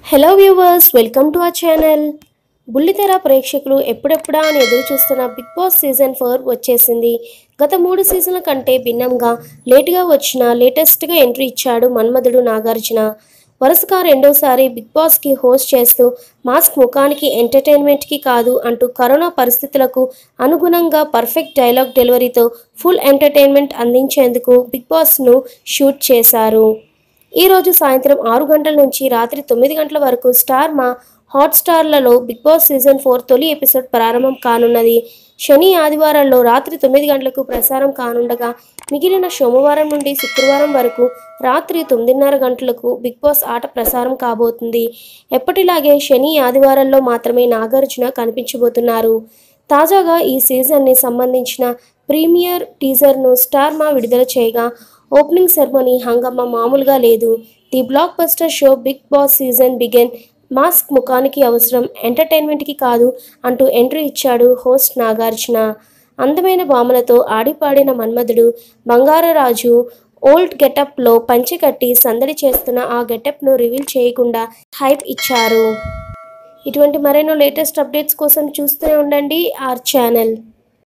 hello viewers welcome to our channel బుల్లితెర ప్రేక్షకులు ఎప్పుడెప్పుడా అని ఎదురు చూస్తున్న బిగ్ బాస్ సీజన్ ఫోర్ వచ్చేసింది గత మూడు సీజన్ల కంటే భిన్నంగా లేటుగా వచ్చిన లేటెస్ట్గా ఎంట్రీ ఇచ్చాడు మన్మధుడు నాగార్జున వరుసగా రెండోసారి బిగ్ బాస్కి హోస్ట్ చేస్తూ మాస్క్ ముఖానికి ఎంటర్టైన్మెంట్కి కాదు అంటూ కరోనా పరిస్థితులకు అనుగుణంగా పర్ఫెక్ట్ డైలాగ్ డెలివరీతో ఫుల్ ఎంటర్టైన్మెంట్ అందించేందుకు బిగ్ బాస్ను షూట్ చేశారు ఈ రోజు సాయంత్రం ఆరు గంటల నుంచి రాత్రి తొమ్మిది గంటల వరకు స్టార్ మా హాట్స్టార్లలో బిగ్ బాస్ సీజన్ ఫోర్ తొలి ఎపిసోడ్ ప్రారంభం కానున్నది శని ఆదివారాల్లో రాత్రి తొమ్మిది గంటలకు ప్రసారం కానుండగా మిగిలిన సోమవారం నుండి శుక్రవారం వరకు రాత్రి తొమ్మిదిన్నర గంటలకు బిగ్ బాస్ ఆట ప్రసారం కాబోతుంది ఎప్పటిలాగే శని ఆదివారాల్లో మాత్రమే నాగార్జున కనిపించబోతున్నారు తాజాగా ఈ సీజన్ని సంబంధించిన ప్రీమియర్ టీజర్ను స్టార్ మా విడుదల చేయగా ఓపెనింగ్ సెరమనీ హంగమ్మ మామూలుగా లేదు the block buster show big boss season begin mask ముఖానికి అవసరం ఎంటర్టైన్మెంట్కి కాదు అంటూ ఎంట్రీ ఇచ్చాడు హోస్ట్ నాగార్జున అందమైన భామలతో ఆడిపాడిన మన్మధుడు బంగారరాజు ఓల్డ్ గెటప్లో పంచెకట్టి సందడి చేస్తున్న ఆ గెటప్ను రివీల్ చేయకుండా హైప్ ఇచ్చారు ఇటువంటి మరెన్నో లేటెస్ట్ అప్డేట్స్ కోసం చూస్తూనే ఉండండి ఆర్ ఛానల్